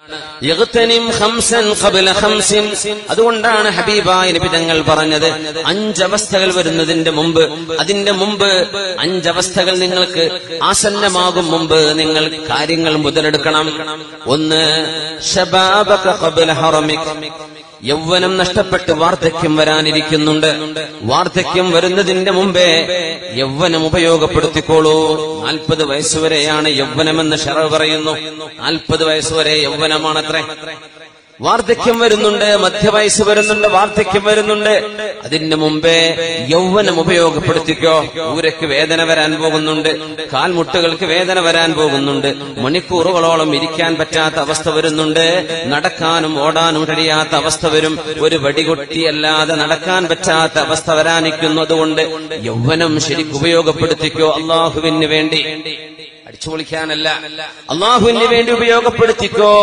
യഗ്തനിം ഖംസൻ ഖബ്ല ഖംസിൻ അതുകൊണ്ടാണ് ഹബീബായ നബി തങ്ങൾ പറഞ്ഞത് അഞ്ചവസ്ഥകൾ വരുന്നതിന്റെ മുമ്പ് അതിന്റെ മുമ്പ് അഞ്ചവസ്ഥകൾ നിങ്ങൾക്ക് ആസന്നമാകും മുമ്പ് നിങ്ങൾ കാര്യങ്ങൾ മുതലെടുക്കണം ഒന്ന് ശബാബക ഖബ്ല ഹറമിക് യൗവനം നഷ്ടപ്പെട്ട് വാർദ്ധക്യം വരാനിരിക്കുന്നുണ്ട് വാർദ്ധക്യം വരുന്നതിന്റെ മുമ്പേ യൗവനം ഉപയോഗപ്പെടുത്തിക്കോളൂ നാൽപ്പത് വയസ്സുവരെയാണ് യൗവനമെന്ന് ഷറ പറയുന്നു നാൽപ്പത് വയസ്സുവരെ യൗവനമാണത്രേ വാർദ്ധക്യം വരുന്നുണ്ട് മധ്യവയസ്സ് വരുന്നുണ്ട് വാർദ്ധക്യം വരുന്നുണ്ട് അതിന് മുമ്പേ യൗവനം ഉപയോഗപ്പെടുത്തിക്കോ ഊരയ്ക്ക് വേദന വരാൻ പോകുന്നുണ്ട് കാൽമുട്ടുകൾക്ക് വേദന വരാൻ പോകുന്നുണ്ട് മണിക്കൂറുകളോളം ഇരിക്കാൻ പറ്റാത്ത അവസ്ഥ വരുന്നുണ്ട് നടക്കാനും ഓടാനും കഴിയാത്ത അവസ്ഥ വരും ഒരു വടികൊട്ടിയല്ലാതെ നടക്കാൻ പറ്റാത്ത അവസ്ഥ വരാനിരിക്കുന്നു അതുകൊണ്ട് യൗവനം ശരിക്കും ഉപയോഗപ്പെടുത്തിക്കോ അള്ളാഹുവിന് വേണ്ടി അടിച്ചു പൊളിക്കാനല്ല അള്ളാഹുവിന് വേണ്ടി ഉപയോഗപ്പെടുത്തിക്കോ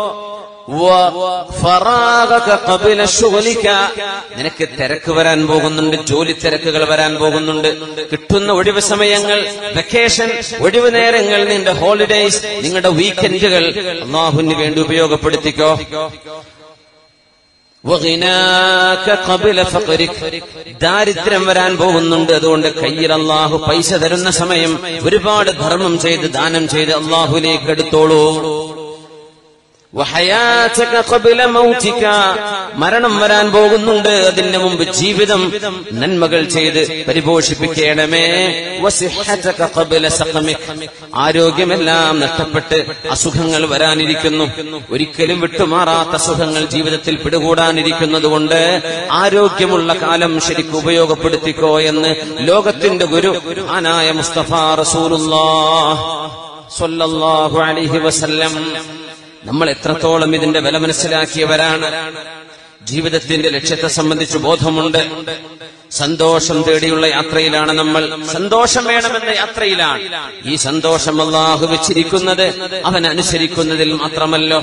വഫറാഗക ഖബല ശുഗ്ലിക. നിനക്ക് തിരക്ക് വരാൻ പോകുന്നുണ്ട് ജോലി തിരക്കുകൾ വരാൻ പോകുന്നുണ്ട് കിട്ടുന്ന ഒഴിവ് സമയങ്ങൾ വെക്കേഷൻ ഒഴിവ് നേരങ്ങൾ നിന്റെ ഹോളിഡേയ്സ് നിങ്ങളുടെ വീക്കെൻഡുകൾ അള്ളാഹുവിന് വേണ്ടി ഉപയോഗപ്പെടുത്തിക്കോ വഗിനാക ഖബല ഫഖരിക്. ദാരിദ്ര്യം വരാൻ പോകുന്നുണ്ട് അതുകൊണ്ട് കയ്യിൽ അള്ളാഹു പൈസ തരുന്ന സമയം ഒരുപാട് ധർമ്മം ചെയ്ത് ദാനം ചെയ്ത് അള്ളാഹുലേക്ക് എടുത്തോളൂ വഹയാതക ഖബല മൗതിക. മരണം വരാൻ പോകുന്നുണ്ട് അതിന് മുമ്പ് ജീവിതം നന്മകൾ ചെയ്ത് പരിപോഷിപ്പിക്കണമേ വസിഹതക ഖബല സഖമിക്. ആരോഗ്യമെല്ലാം നഷ്ടപ്പെട്ട് അസുഖങ്ങൾ വരാനിരിക്കുന്നു ഒരിക്കലും വിട്ടുമാറാത്ത അസുഖങ്ങൾ ജീവിതത്തിൽ പിടികൂടാനിരിക്കുന്നത് കൊണ്ട് ആരോഗ്യമുള്ള കാലം ശരിക്കും ഉപയോഗപ്പെടുത്തിക്കോ എന്ന് ലോകത്തിന്റെ ഗുരു ആനായ മുസ്തഫ റസൂലുള്ളാഹ് സ്വല്ലല്ലാഹു അലൈഹി വസല്ലം നമ്മൾ എത്രത്തോളം ഇതിന്റെ വില മനസ്സിലാക്കിയവരാണ് ജീവിതത്തിന്റെ ലക്ഷ്യത്തെ സംബന്ധിച്ച് ബോധമുണ്ട് സന്തോഷം തേടിയുള്ള യാത്രയിലാണ് നമ്മൾ സന്തോഷം വേണമെന്ന യാത്രയിലാണ് ഈ സന്തോഷം അള്ളാഹു വെച്ചിരിക്കുന്നത് അവൻ അനുസരിക്കുന്നതിൽ മാത്രമല്ലോ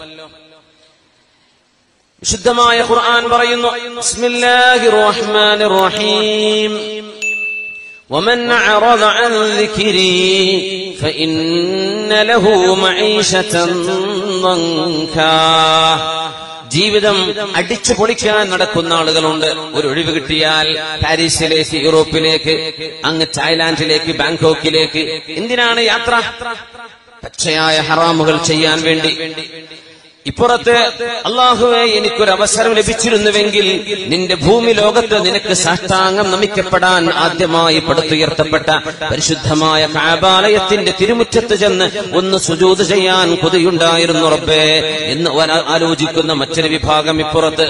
വിശുദ്ധമായ ഖുർആൻ പറയുന്നു ബിസ്മില്ലാഹിർ റഹ്മാനിർ റഹീം ومن أعرض عن ذكري فإن له معيشة ضنكا ജീവിതം അടിച്ചു പൊളിക്കാൻ നടക്കുന്ന ആളുകളുണ്ട് ഒരു ഒഴിവ് കിട്ടിയാൽ പാരീസിലേക്ക് യൂറോപ്പിലേക്ക് അങ്ങ് തായ്ലാന്റിലേക്ക് ബാങ്കോക്കിലേക്ക് എന്തിനാണ് യാത്ര പച്ചയായ ഹറാമുകൾ ചെയ്യാൻ വേണ്ടി ഇപ്പുറത്ത് അള്ളാഹുവെ എനിക്കൊരു അവസരം ലഭിച്ചിരുന്നുവെങ്കിൽ നിന്റെ ഭൂമി ലോകത്ത് നിനക്ക് സാഷ്ടാംഗം നമിക്കപ്പെടാൻ ആദ്യമായി പടുത്തുയർത്തപ്പെട്ട പരിശുദ്ധമായ കാബാലയത്തിന്റെ തിരുമുറ്റത്ത് ചെന്ന് ഒന്ന് സുജൂത് ചെയ്യാൻ കൊതിയുണ്ടായിരുന്നു റബ്ബേ എന്ന് ഒരാ- ആലോചിക്കുന്ന മറ്റൊരു വിഭാഗം ഇപ്പുറത്ത്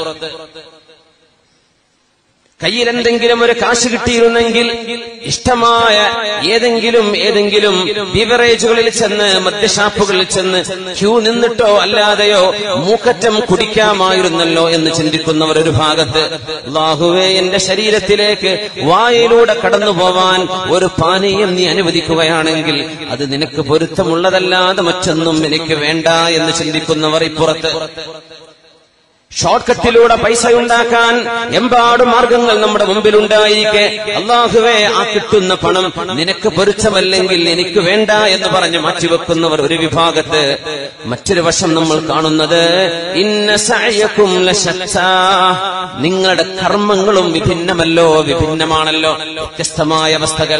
കയ്യിൽ എന്തെങ്കിലും ഒരു കാശ് കിട്ടിയിരുന്നെങ്കിൽ ഇഷ്ടമായ ഏതെങ്കിലും ഏതെങ്കിലും ബിവറേജുകളിൽ ചെന്ന് മദ്യഷാപ്പുകളിൽ ചെന്ന് ക്യൂ നിന്നിട്ടോ അല്ലാതെയോ മൂക്കറ്റം കുടിക്കാമായിരുന്നല്ലോ എന്ന് ചിന്തിക്കുന്നവർ ഒരു ഭാഗത്ത് അള്ളാഹുവേ എന്റെ ശരീരത്തിലേക്ക് വായിലൂടെ കടന്നു പോവാൻ ഒരു പാനീയം നീ അനുവദിക്കുകയാണെങ്കിൽ അത് നിനക്ക് പൊരുത്തമുള്ളതല്ലാതെ മറ്റൊന്നും എനിക്ക് വേണ്ട എന്ന് ചിന്തിക്കുന്നവർ ഇപ്പുറത്ത് ഷോർട്ട് കട്ടിലൂടെ പൈസ ഉണ്ടാക്കാൻ എമ്പാടും മാർഗങ്ങൾ നമ്മുടെ മുമ്പിലുണ്ടായിരിക്കെ അള്ളാഹുവേ ആ കിട്ടുന്ന പണം നിനക്ക് പൊരുത്തമല്ലെങ്കിൽ എനിക്ക് വേണ്ട എന്ന് പറഞ്ഞ് മാറ്റിവെക്കുന്നവർ ഒരു വിഭാഗത്ത് മറ്റൊരു വശം നമ്മൾ കാണുന്നത് ഇന്ന സഅയക്കും ലശത്താ. നിങ്ങളുടെ കർമ്മങ്ങളും വിഭിന്നമല്ലോ വിഭിന്നമാണല്ലോ വ്യത്യസ്തമായ അവസ്ഥകൾ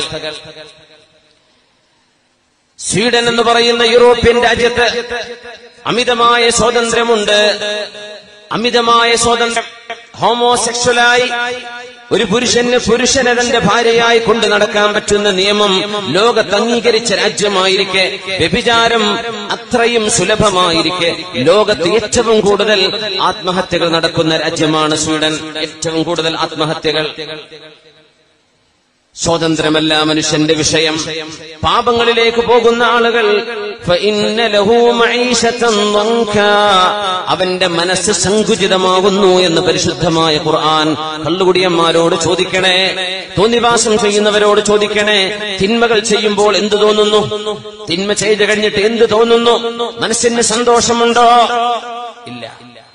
സ്വീഡൻ എന്ന് പറയുന്ന യൂറോപ്യൻ രാജ്യത്ത് അമിതമായ സ്വാതന്ത്ര്യമുണ്ട് അമിതമായ സ്വാതന്ത്ര്യം ഹോമോസെക്ഷലായി ഒരു പുരുഷന് പുരുഷനെ തന്റെ ഭാര്യയായി കൊണ്ട് നടക്കാൻ പറ്റുന്ന നിയമം ലോകത്ത് അംഗീകരിച്ച രാജ്യമായിരിക്കെ വ്യഭിചാരം അത്രയും സുലഭമായിരിക്കെ ലോകത്ത് ഏറ്റവും കൂടുതൽ ആത്മഹത്യകൾ നടക്കുന്ന രാജ്യമാണ് സ്വീഡൻ ഏറ്റവും കൂടുതൽ ആത്മഹത്യകൾ സ്വാതന്ത്ര്യമല്ല മനുഷ്യന്റെ വിഷയം പാപങ്ങളിലേക്ക് പോകുന്ന ആളുകൾ فإن له معيشة ضنكا. അവന്റെ മനസ്സ് സങ്കുചിതമാകുന്നു എന്ന് പരിശുദ്ധമായ ഖുർആൻ കള്ളുകുടിയന്മാരോട് ചോദിക്കണേ തോന്നിവാസം ചെയ്യുന്നവരോട് ചോദിക്കണേ തിന്മകൾ ചെയ്യുമ്പോൾ എന്ത് തോന്നുന്നു തിന്മ ചെയ്തു കഴിഞ്ഞിട്ട് എന്ത് തോന്നുന്നു മനസ്സിന് സന്തോഷമുണ്ടോ ഇല്ല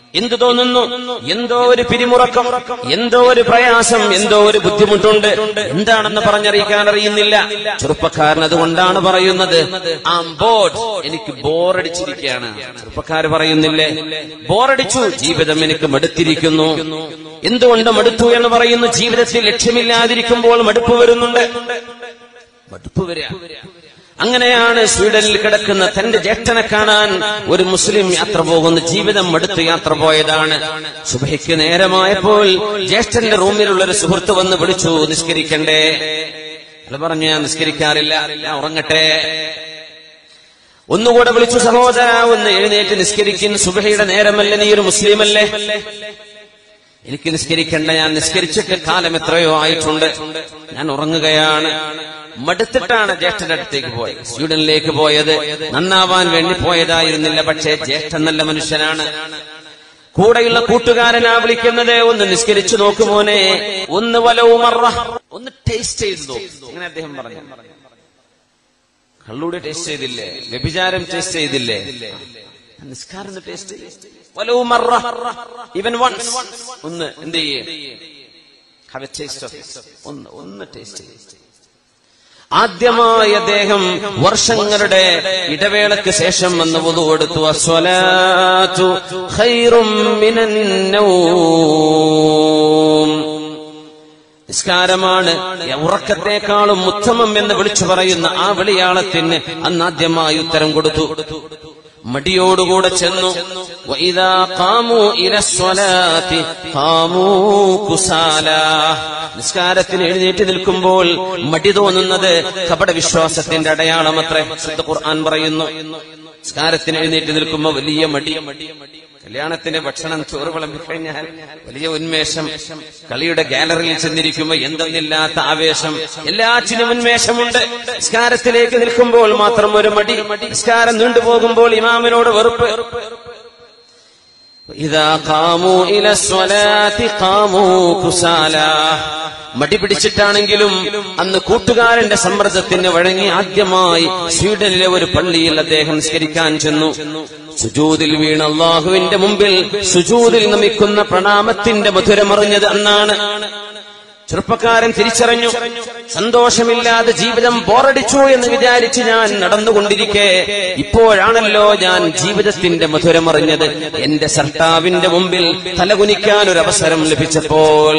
എന്തു തോന്നുന്നു എന്തോ ഒരു പിരിമുറക്കം എന്തോ ഒരു പ്രയാസം എന്തോ ഒരു ബുദ്ധിമുട്ടുണ്ട് എന്താണെന്ന് പറഞ്ഞറിയിക്കാൻ അറിയുന്നില്ല ചെറുപ്പക്കാരൻ അതുകൊണ്ടാണ് പറയുന്നത് ആം ബോർഡ് എനിക്ക് ബോറടിച്ചിരിക്കുകയാണ് ചെറുപ്പക്കാർ പറയുന്നില്ലേ ബോറടിച്ചു ജീവിതം എനിക്ക് മടുത്തിരിക്കുന്നു എന്തുകൊണ്ട് മടുത്തു എന്ന് പറയുന്നു ജീവിതത്തിൽ ലക്ഷ്യമില്ലാതിരിക്കുമ്പോൾ മടുപ്പ് വരുന്നുണ്ട് മടുപ്പ് വരിക അങ്ങനെയാണ് സ്വീഡനിൽ കിടക്കുന്ന തന്റെ ജ്യേഷ്ഠനെ കാണാൻ ഒരു മുസ്ലിം യാത്ര പോകുന്ന ജീവിതം മടുത്ത് യാത്ര പോയതാണ് സുബഹിക്ക് നേരമായപ്പോൾ ജ്യേഷ്ഠന്റെ റൂമിലുള്ള ഒരു സുഹൃത്ത് വന്ന് വിളിച്ചു നിസ്കരിക്കണ്ടേ അയാൾ പറഞ്ഞു ഞാൻ നിസ്കരിക്കാറില്ല ഞാൻ ഉറങ്ങട്ടെ ഒന്നുകൂടെ വിളിച്ചു സഹോദര ഒന്ന് എഴുന്നേറ്റ് നിസ്കരിക്കുന്ന സുബഹയുടെ നേരമല്ല നീ ഒരു മുസ്ലിമല്ലേ എനിക്ക് നിസ്കരിക്കണ്ട ഞാൻ നിസ്കരിച്ചിട്ട് കാലം എത്രയോ ആയിട്ടുണ്ട് ഞാൻ ഉറങ്ങുകയാണ് മടുത്തിട്ടാണ് ജ്യേഷ്ഠന്റെ അടുത്തേക്ക് പോയത് സ്വീഡനിലേക്ക് പോയത് നന്നാവാൻ വേണ്ടി പോയതായിരുന്നില്ല പക്ഷേ ജ്യേഷ്ഠൻ നല്ല മനുഷ്യനാണ് കൂടെയുള്ള കൂട്ടുകാരനാ വിളിക്കുന്നത് ഒന്ന് നിസ്കരിച്ചു നോക്കുമോനെ ഒന്ന് വലവും ഒന്ന് ടേസ്റ്റ് ചെയ്ത് നോക്കും അങ്ങനെ അദ്ദേഹം പറഞ്ഞു കള്ളൂടെ ടേസ്റ്റ് ചെയ്തില്ലേ വ്യഭിചാരം ടേസ്റ്റ് ചെയ്തില്ലേ നിസ്കാരം ടേസ്റ്റ് വലവും ഇവൻ വൺസ് ഒന്ന് എന്ത് ചെയ്യേ ഹാവ് എ ടേസ്റ്റ് ഓഫ് ഒന്ന് ഒന്ന് ടേസ്റ്റ് ചെയ്ത് ആദ്യമായി അദ്ദേഹം വർഷങ്ങളുടെ ഇടവേളയ്ക്ക് ശേഷം വന്ന് വധു കൊടുത്തു അസ്വലാത്തു ഖൈറും മിനൻ നൗം. നിസ്കാരമാണ് ഉറക്കത്തെക്കാളും ഉത്തമം എന്ന് വിളിച്ചു പറയുന്ന ആ വിളിയാളത്തിന് അന്ന് ആദ്യമായി ഉത്തരം കൊടുത്തു മടിയോടുകൂടെ ചെന്നു വഇദാ ഖാമൂ ഇലസ്വലാത്തി ഖാമൂ കുസാല നിസ്കാരത്തിന് എഴുന്നേറ്റ് നിൽക്കുമ്പോൾ മടി തോന്നുന്നത് കപട വിശ്വാസത്തിന്റെ അടയാളമത്രേ ശുദ്ധ ഖുർആൻ പറയുന്നു നിസ്കാരത്തിന് എഴുന്നേറ്റ് നിൽക്കുമ്പോൾ വലിയ മടി കല്യാണത്തിന്റെ ഭക്ഷണം ചോറ് വിളമ്പിക്കഴിഞ്ഞാൽ വലിയ ഉന്മേഷം കളിയുടെ ഗാലറിയിൽ ചെന്നിരിക്കുമ്പോൾ എന്തെന്നില്ലാത്ത ആവേശം എല്ലാറ്റിനും ഉന്മേഷമുണ്ട് നിസ്കാരത്തിലേക്ക് നിൽക്കുമ്പോൾ മാത്രം ഒരു മടി നിസ്കാരം നീണ്ടുപോകുമ്പോൾ ഇമാമിനോട് വെറുപ്പ് ഇതാ കാമു ഇല സ്വലാത്തി കാമു കുസാല മടി പിടിച്ചിട്ടാണെങ്കിലും അന്ന് കൂട്ടുകാരന്റെ സമ്മർദ്ദത്തിന് വഴങ്ങി ആദ്യമായി സ്വീഡനിലെ ഒരു പള്ളിയിൽ അദ്ദേഹം നിസ്കരിക്കാൻ ചെന്നു സുജൂതിൽ വീണ അള്ളാഹുവിന്റെ മുമ്പിൽ സുജൂതിൽ നമിക്കുന്ന പ്രണാമത്തിന്റെ മധുരമറിഞ്ഞത് അന്നാണ് ചെറുപ്പക്കാരൻ തിരിച്ചറിഞ്ഞു സന്തോഷമില്ലാതെ ജീവിതം ബോറടിച്ചു എന്ന് വിചാരിച്ച് ഞാൻ നടന്നുകൊണ്ടിരിക്കെ ഇപ്പോഴാണല്ലോ ഞാൻ ജീവിതത്തിന്റെ മധുരമറിഞ്ഞത് എന്റെ സർട്ടാവിന്റെ മുമ്പിൽ തലകുനിക്കാൻ ഒരു അവസരം ലഭിച്ചപ്പോൾ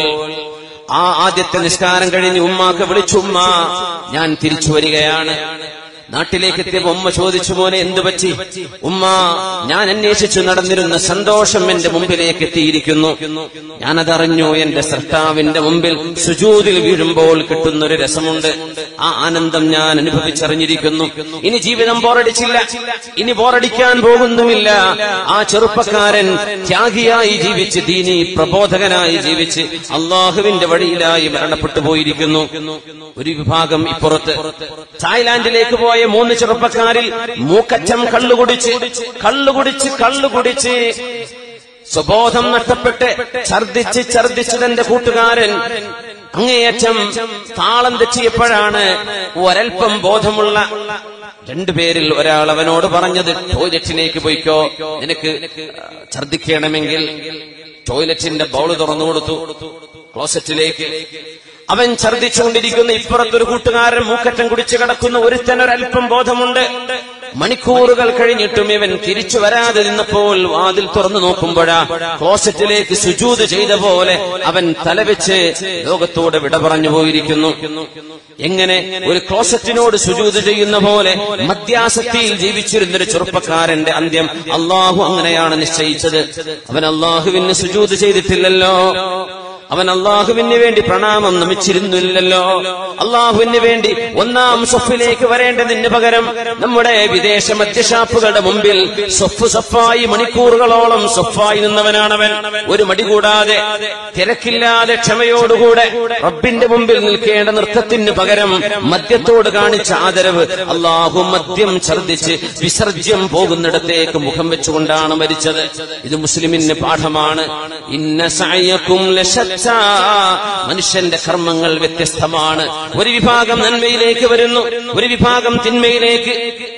ആ ആദ്യത്തെ നിസ്കാരം കഴിഞ്ഞ് ഉമ്മാക്ക് വിളിച്ചു ഉമ്മ ഞാൻ തിരിച്ചു വരികയാണ് നാട്ടിലേക്ക് എത്തിയപ്പോ ഉമ്മ ചോദിച്ചു മോനെ എന്തു പറ്റി ഉമ്മ ഞാൻ അന്വേഷിച്ചു നടന്നിരുന്ന സന്തോഷം എന്റെ മുമ്പിലേക്ക് എത്തിയിരിക്കുന്നു ഞാനതറിഞ്ഞു എന്റെ സർട്ടാവിന്റെ മുമ്പിൽ സുജൂതിൽ വീഴുമ്പോൾ കിട്ടുന്ന ഒരു രസമുണ്ട് ആ ആനന്ദം ഞാൻ അനുഭവിച്ചറിഞ്ഞിരിക്കുന്നു ഇനി ജീവിതം ബോറടിച്ചില്ല ഇനി ബോറടിക്കാൻ പോകുന്നുമില്ല ആ ചെറുപ്പക്കാരൻ ത്യാഗിയായി ജീവിച്ച് ദീനി പ്രബോധകനായി ജീവിച്ച് അള്ളാഹുവിന്റെ വഴിയിലായി മരണപ്പെട്ടു പോയിരിക്കുന്നു ഒരു വിഭാഗം ഇപ്പുറത്ത് തായ്ലാന്റിലേക്ക് പോയ മൂന്ന് ചെറുപ്പക്കാരിൽ മൂക്കറ്റം കള്ളുകുടിച്ച് കള്ളുകുടിച്ച് കള്ളുകുടിച്ച് സ്വബോധം നഷ്ടപ്പെട്ട് ഛർദിച്ച് ഛർദിച്ച് തന്റെ കൂട്ടുകാരൻ അങ്ങേയറ്റം താളം തെറ്റിയപ്പോഴാണ് ഒരൽപ്പം ബോധമുള്ള രണ്ടുപേരിൽ ഒരാൾ അവനോട് പറഞ്ഞത് ടോയ്ലറ്റിലേക്ക് പോയിക്കോ നിനക്ക് ഛർദിക്കണമെങ്കിൽ ടോയ്ലറ്റിന്റെ ബൗള് തുറന്നു കൊടുത്തു ക്ലോസറ്റിലേക്ക് അവൻ ഛർദിച്ചുകൊണ്ടിരിക്കുന്ന ഇപ്പുറത്തൊരു കൂട്ടുകാരൻ മൂക്കറ്റം കുടിച്ചു കിടക്കുന്ന ഒരുത്തനൊരൽപ്പം ബോധമുണ്ട് മണിക്കൂറുകൾ കഴിഞ്ഞിട്ടും ഇവൻ തിരിച്ചു വരാതെ നിന്നപ്പോൾ വാതിൽ തുറന്നു നോക്കുമ്പോഴാ ക്ലോസറ്റിലേക്ക് സുജൂത് ചെയ്ത പോലെ അവൻ തലവെച്ച് ലോകത്തോട് വിട പറഞ്ഞു പോയിരിക്കുന്നു എങ്ങനെ ഒരു ക്ലോസറ്റിനോട് സുജൂത് ചെയ്യുന്ന പോലെ മദ്യാസക്തിയിൽ ജീവിച്ചിരുന്നൊരു ചെറുപ്പക്കാരന്റെ അന്ത്യം അള്ളാഹു അങ്ങനെയാണ് നിശ്ചയിച്ചത് അവൻ അള്ളാഹുവിന് സുജൂത് ചെയ്തിട്ടില്ലല്ലോ അവൻ അള്ളാഹുവിന് വേണ്ടി പ്രണാമം നമിച്ചിരുന്നില്ലല്ലോ അള്ളാഹുവിന് വേണ്ടി ഒന്നാം സൊഫിലേക്ക് വരേണ്ടതിന് പകരം നമ്മുടെ വിദേശ മദ്യഷാപ്പുകളുടെ മുമ്പിൽ സൊഫ് സഫായി മണിക്കൂറുകളോളം സൊഫായി നിന്നവനാണവൻ ഒരു മടി കൂടാതെ തിരക്കില്ലാതെ ക്ഷമയോടുകൂടെ റബ്ബിന്റെ മുമ്പിൽ നിൽക്കേണ്ട നൃത്തത്തിന് പകരം മദ്യത്തോട് കാണിച്ച ആദരവ് അള്ളാഹു മദ്യം ഛർദിച്ച് വിസർജ്യം പോകുന്നിടത്തേക്ക് മുഖം വെച്ചുകൊണ്ടാണ് മരിച്ചത് ഇത് മുസ്ലിമിന് പാഠമാണ് ഇന്ന സഅയക്കും ലശത്ത മനുഷ്യന്റെ കർമ്മങ്ങൾ വ്യത്യസ്തമാണ് ഒരു വിഭാഗം നന്മയിലേക്ക് വരുന്നു ഒരു വിഭാഗം തിന്മയിലേക്ക്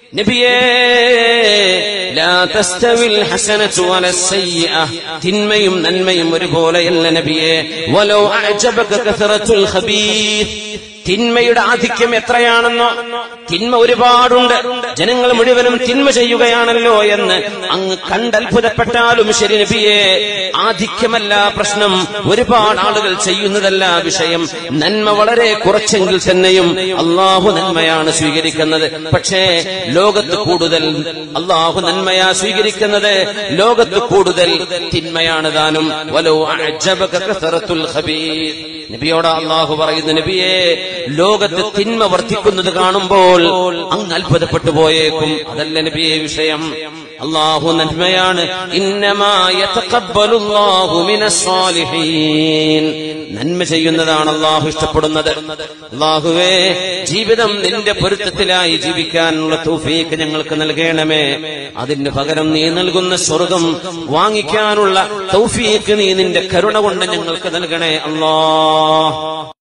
നബിയേ ലാ തസ്തവിൽ ഹസനതു വല സയ്യിഅ തിന്മയും നന്മയും ഒരുപോലെയല്ല നബിയേ വലൗ അഅജബക കസറത്തുൽ ഖബീസ് തിന്മയുടെ ആധിക്യം എത്രയാണെന്നോ തിന്മ ഒരുപാടുണ്ട് ജനങ്ങൾ മുഴുവനും തിന്മ ചെയ്യുകയാണല്ലോ എന്ന് അങ്ങ് കണ്ടത്ഭുതപ്പെട്ടാലും ശരി നബിയെ ആധിക്യമല്ല പ്രശ്നം ഒരുപാട് ആളുകൾ ചെയ്യുന്നതല്ല വിഷയം നന്മ വളരെ കുറച്ചെങ്കിൽ തന്നെയും അള്ളാഹു നന്മയാണ് സ്വീകരിക്കുന്നത് പക്ഷേ ലോകത്ത് കൂടുതൽ അള്ളാഹു നന്മയാ സ്വീകരിക്കുന്നത് ലോകത്ത് കൂടുതൽ തിന്മയാണ് താനും വലോ അഅജബക കസറത്തുൽ ഖബീർ നബിയോട് അള്ളാഹു പറയുന്നു നബിയെ ലോകത്ത് തിന്മ വർദ്ധിക്കുന്നത് കാണുമ്പോൾ അങ്ങ് അത്ഭുതപ്പെട്ടു പോയേക്കും അതല്ല നബിയെ വിഷയം അള്ളാഹു നന്മയാണ് ഇന്നമാ യതഖബ്ബലുല്ലാഹു മിനസ് സാലിഹീൻ നന്മ ചെയ്യുന്നതാണ് അള്ളാഹു ഇഷ്ടപ്പെടുന്നത് അള്ളാഹുവേ ജീവിതം നിന്റെ പൊരുത്തത്തിലായി ജീവിക്കാനുള്ള തൗഫീക്ക് ഞങ്ങൾക്ക് നൽകണമേ അതിന് പകരം നീ നൽകുന്ന സ്വർഗം വാങ്ങിക്കാനുള്ള തൗഫീക്ക് നീ നിന്റെ കരുണ കൊണ്ട് ഞങ്ങൾക്ക് നൽകണേ അല്ലാ